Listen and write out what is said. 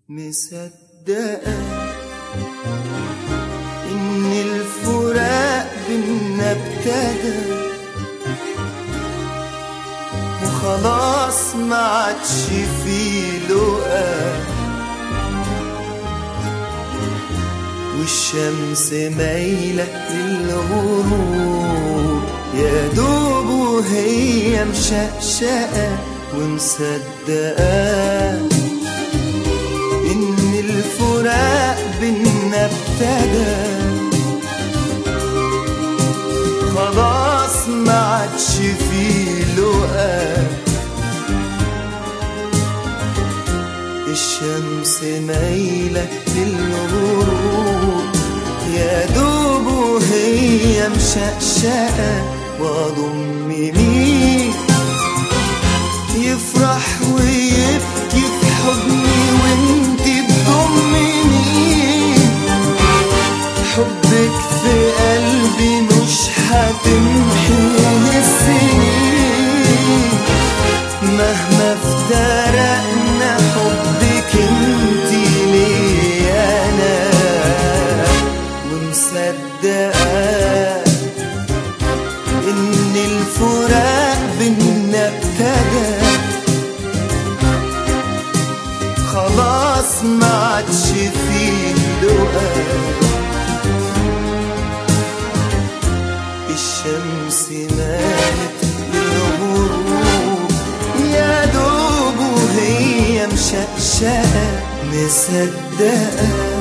مصدقة إن الفراق بينا ابتدى وخلاص ما عادش فيه لقا والشمس مايلة للغروب يا دوب وهي مشقشقة ومصدقة إن الفراق بينا ابتدى خلاص ما عادش فيه لقا الشمس مايلة للغروب يا دوب وهي مشقشقة واضم مين يفرح ويبكي في حضني وانت تضمني حبك في قلبي مش هتمحيه السنين مهما افترقنا حبك انت ليا انا ومصدقه ان الفراق بينا ابتدى خلاص ما عادش فيه لقا الشمس مالت للغروب يا دوب وهي مشقشقة مصدقة